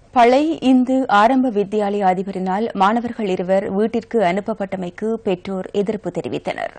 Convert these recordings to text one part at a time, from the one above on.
பளை இந்து ஆரம்ப வித்தியாலய அதிபரினால் மாணவர்கள் இருவர் வீட்டிற்கு அனுப்பப்பட்டமைக்கு பெற்றோர் எதிர்ப்பு தெரிவித்தனர்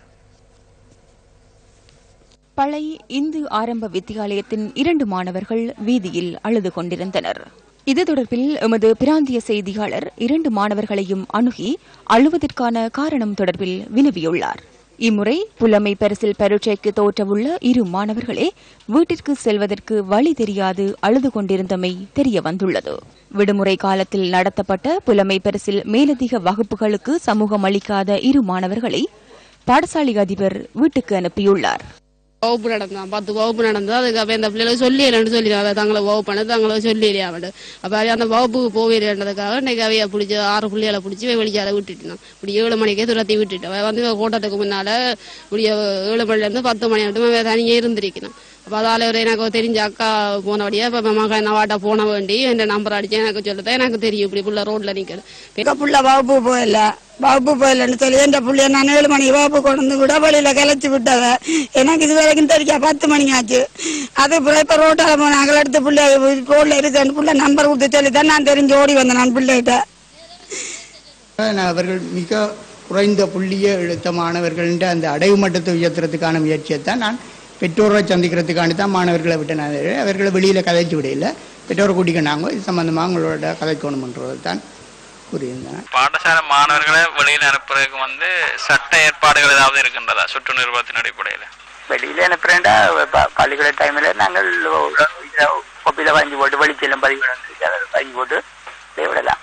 பளை இந்து ஆரம்ப வித்தியாலயத்தின் இரண்டு மாணவர்கள் வீதியில் அழுது கொண்டிருந்தனர் இது தொடர்பில் எமது பிராந்திய செய்தியாளர் இரண்டு மாணவர்களையும் அணுகி அழுவதற்கான காரணம் தொடர்பில் வினவியுள்ளார் இம்முறை புலமை பரிசில் பரீட்சைக்கு தோற்றவுள்ள இரு மாணவர்களே வீட்டிற்கு செல்வதற்கு வழி தெரியாது அழுது கொண்டிருந்தமை தெரிய வந்துள்ளது விடுமுறை காலத்தில் நடத்தப்பட்ட புலமை பரிசில் மேலதிக வகுப்புகளுக்கு சமூகம் அளிக்காத இரு மாணவர்களை பாடசாலை அதிபர் வீட்டுக்கு அனுப்பியுள்ளார் வகுப்பு நடந்தான் பத்து வகுப்பு நடந்தது அதுக்கு அப்ப இந்த பிள்ளைகளுக்கு சொல்லிடலன்னு சொல்லி அதை தங்களை வகுப்பு பண்ண தங்களை சொல்லிடுறேன் அவன் அப்ப அவ அந்த வகுப்புக்கு போகிறேன்றதுக்காக இன்னைக்கு அவைய பிடிச்சி ஆறு பிள்ளைகளை பிடிச்சி வெளிச்சால விட்டுட்டான் இப்படி ஏழு மணிக்கே துரத்தி விட்டுட்டேன் அவ வந்து கூட்டத்துக்கு முன்னால இப்படி ஏழு மணில இருந்து பத்து மணி வரைக்கும் அவ தனியே இருந்திருக்கணும் அப்ப அதால ஒரு எனக்கு தெரிஞ்ச அக்கா போனபடியா இப்ப மகன் என்ன வாட்டா போன வேண்டி என் நம்பர் அடிச்சு எனக்கு சொல்லுதான் எனக்கு தெரியும் இப்படி புள்ள ரோட்ல நிக்கிறது எங்க புள்ள வகுப்பு போயில வகுப்பு போயிலன்னு சொல்லி எந்த புள்ளைய நான் ஏழு மணிக்கு வகுப்பு கொண்டு வந்து கூட வழியில கிளச்சி விட்டவ எனக்கு இது வரைக்கும் தெரியா பத்து மணி ஆச்சு அது அப்புறம் இப்ப ரோட்டால போனாங்க அடுத்த பிள்ளை ரோட்ல இருக்குன்னு புள்ள நம்பர் கொடுத்து சொல்லி தான் நான் தெரிஞ்சு ஓடி வந்தேன் நான் பிள்ளைகிட்ட நான் அவர்கள் மிக குறைந்த புள்ளிய எழுத்த மாணவர்கள் அந்த அடைவு மட்டத்தை உயர்த்துறதுக்கான முயற்சியை தான் நான் பெற்றோரை சந்திக்கிறதுக்காண்டி தான் மாணவர்களை விட்டு நான் அவர்களை வெளியில் கதைச்சு விடையில பெற்றோரை கூட்டிக்கினாங்க இது சம்பந்தமாக அவங்களோட கதைக்கணுமன்றது தான் கூறியிருந்தேன் பாடசாலை மாணவர்களை வெளியில் அனுப்புறதுக்கு வந்து சட்ட ஏற்பாடுகள் ஏதாவது இருக்கின்றதா சுற்று நிறுவனத்தின் அடிப்படையில் வெளியில அனுப்புறேன்டா ப- பள்ளிக்கூட டைம்ல நாங்கள் கொப்பியில வாங்கி போட்டு வெளிச்செல்லும் பதிவு வாங்கி போட்டு விடலாம்